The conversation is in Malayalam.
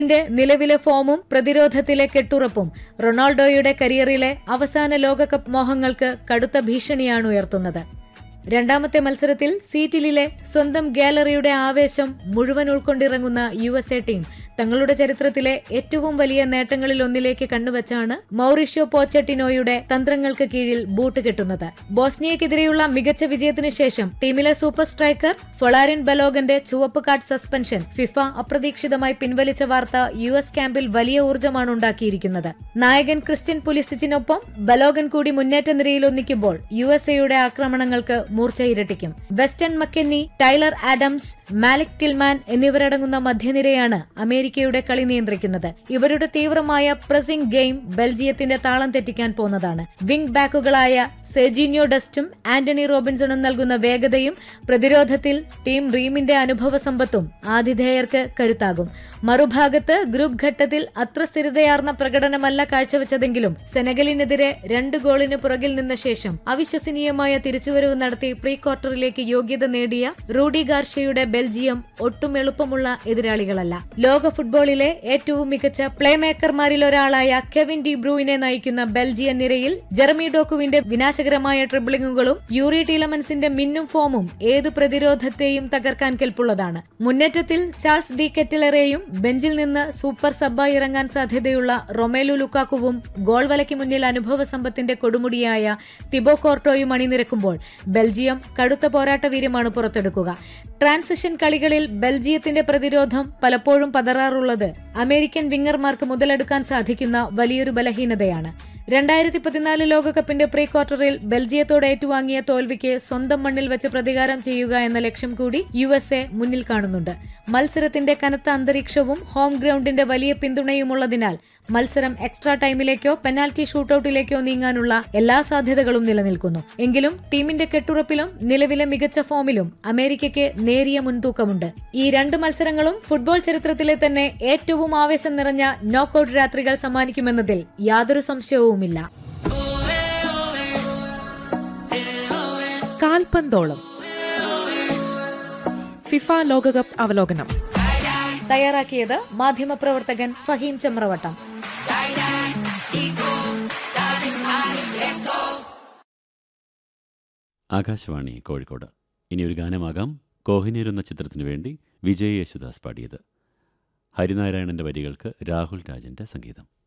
ന്റെ നിലവിലെ ഫോമും പ്രതിരോധത്തിലെ കെട്ടുറപ്പും റൊണാൾഡോയുടെ കരിയറിലെ അവസാന ലോകകപ്പ് മോഹങ്ങൾക്ക് കടുത്ത ഭീഷണിയാണ് ഉയർത്തുന്നത് രണ്ടാമത്തെ മത്സരത്തിൽ സീറ്റിലിലെ സ്വന്തം ഗാലറിയുടെ ആവേശം മുഴുവൻ ഉൾക്കൊണ്ടിറങ്ങുന്ന യു എസ് എ ടീം തങ്ങളുടെ ചരിത്രത്തിലെ ഏറ്റവും വലിയ നേട്ടങ്ങളിൽ ഒന്നിലേക്ക് കണ്ണുവച്ചാണ് മൗറിഷ്യോ പോച്ചട്ടിനോയുടെ തന്ത്രങ്ങൾക്ക് കീഴിൽ ബൂട്ട് കെട്ടുന്നത് ബോസ്നിയക്കെതിരെയുള്ള മികച്ച വിജയത്തിന് ശേഷം ടീമിലെ സൂപ്പർ സ്ട്രൈക്കർ ഫൊളാരിൻ ബലോഗന്റെ ചുവപ്പ് കാർഡ് സസ്പെൻഷൻ ഫിഫ അപ്രതീക്ഷിതമായി പിൻവലിച്ച വാർത്ത യു എസ് ക്യാമ്പിൽ വലിയ ഊർജ്ജമാണ് ഉണ്ടാക്കിയിരിക്കുന്നത് നായകൻ ക്രിസ്ത്യൻ പുലിസിച്ചിനൊപ്പം ബലോഗൻ കൂടി മുന്നേറ്റ നിരയിൽ ഒന്നിക്കുമ്പോൾ യു എസ് എയുടെ ആക്രമണങ്ങൾക്ക് മൂർച്ച ഇരട്ടിക്കും Weston McKennie Tyler Adams Malik Tillman എന്നിവരടങ്ങുന്ന മധ്യനിരയാണ് അമേരിക്കയുടെ കളി നിയന്ത്രിക്കുന്നത് ഇവരുടെ തീവ്രമായ പ്രസിംഗ് ഗെയിം ബെൽജിയത്തിന്റെ താളം തെറ്റിക്കാൻ പോന്നതാണ് വിംഗ് ബാക്കുകളായ സെജിനിയോ ഡസ്റ്റും ആന്റണി റോബിൻസണും നൽകുന്ന വേഗതയും പ്രതിരോധത്തിൽ ടീം റീമിന്റെ അനുഭവ സമ്പത്തും ആതിഥേയർക്ക് കരുത്താകും മറുഭാഗത്ത് ഗ്രൂപ്പ് ഘട്ടത്തിൽ അത്ര സ്ഥിരതയാർന്ന പ്രകടനമല്ല കാഴ്ചവെച്ചതെങ്കിലും സെനഗലിനെതിരെ രണ്ട് ഗോളിന് പുറകിൽ നിന്ന ശേഷം അവിശ്വസനീയമായ തിരിച്ചുവരവ് നടത്തി പ്രീ ക്വാർട്ടറിലേക്ക് യോഗ്യത നേടിയ റൂഡി ഗാർഷ്യയുടെ ബെൽജിയം ഒട്ടും എളുപ്പമുള്ള എതിരാളികളല്ല ലോക ഫുട്ബോളിലെ ഏറ്റവും മികച്ച പ്ലേ മേക്കർമാരിൽ ഒരാളായ കെവിൻ ഡി ബ്രൂയിനെ നയിക്കുന്ന ബെൽജിയൻ നിരയിൽ ജെറമി ഡോക്കുവിന്റെ വിനാശകരമായ ട്രിബിളിങ്ങുകളും യൂറി ടീലമൻസിന്റെ മിന്നും ഫോമും ഏത് പ്രതിരോധത്തെയും തകർക്കാൻ കെൽപ്പുള്ളതാണ് മുന്നേറ്റത്തിൽ ചാൾസ് ഡി കെറ്റിലറേയും ബെഞ്ചിൽ നിന്ന് സൂപ്പർ സബ്ബായി ഇറങ്ങാൻ സാധ്യതയുള്ള റൊമേലു ലുക്കാക്കുവും ഗോൾ വലയ്ക്ക് മുന്നിൽ അനുഭവ സമ്പത്തിന്റെ കൊടുമുടിയായ തിബോ കോർട്ടോയും അണിനിരക്കുമ്പോൾ ബെൽജിയം കടുത്ത പോരാട്ടവീര്യമാണ് പുറത്തെടുക്കുക ട്രാൻസിഷൻ കളികളിൽ ബെൽജിയത്തിന്റെ പ്രതിരോധം പലപ്പോഴും പതറാറുള്ളത് അമേരിക്കൻ വിങ്ങർമാർക്ക് മുതലെടുക്കാൻ സാധിക്കുന്ന വലിയൊരു ബലഹീനതയാണ് രണ്ടായിരത്തി പതിനാല് ലോകകപ്പിന്റെ പ്രീ ക്വാർട്ടറിൽ ബെൽജിയത്തോട് ഏറ്റുവാങ്ങിയ തോൽവിക്ക് സ്വന്തം മണ്ണിൽ വെച്ച് പ്രതികാരം ചെയ്യുക എന്ന ലക്ഷ്യം കൂടി യു എസ് എ മുന്നിൽ കാണുന്നുണ്ട് മത്സരത്തിന്റെ കനത്ത അന്തരീക്ഷവും ഹോം ഗ്രൗണ്ടിന്റെ വലിയ പിന്തുണയുമുള്ളതിനാൽ മത്സരം എക്സ്ട്രാ ടൈമിലേക്കോ പെനാൽറ്റി ഷൂട്ടൌട്ടിലേക്കോ നീങ്ങാനുള്ള എല്ലാ സാധ്യതകളും നിലനിൽക്കുന്നു എങ്കിലും ടീമിന്റെ കെട്ടുറപ്പിലും നിലവിലെ മികച്ച ഫോമിലും അമേരിക്കയ്ക്ക് നേരിയ മുൻതൂക്കമുണ്ട് ഈ രണ്ട് മത്സരങ്ങളും ഫുട്ബോൾ ചരിത്രത്തിലെ തന്നെ ഏറ്റവും ആവേശം നിറഞ്ഞ നോക്കൌട്ട് രാത്രികൾ സമ്മാനിക്കുമെന്നതിൽ യാതൊരു സംശയവുമില്ല കാൽപന്തോളം ഫിഫ ലോകകപ്പ് അവലോകനം തയ്യാറാക്കിയത് മാധ്യമപ്രവർത്തകൻ ഫഹീം ചമ്രവട്ടം ആകാശവാണി കോഴിക്കോട് ഇനി ഒരു ഗാനമാകാം കോഹിനീർ എന്ന ചിത്രത്തിനു വേണ്ടി വിജയ് യേശുദാസ് പാടിയത് ഹരിനാരായണന്റെ വരികൾക്ക് രാഹുൽ രാജന്റെ സംഗീതം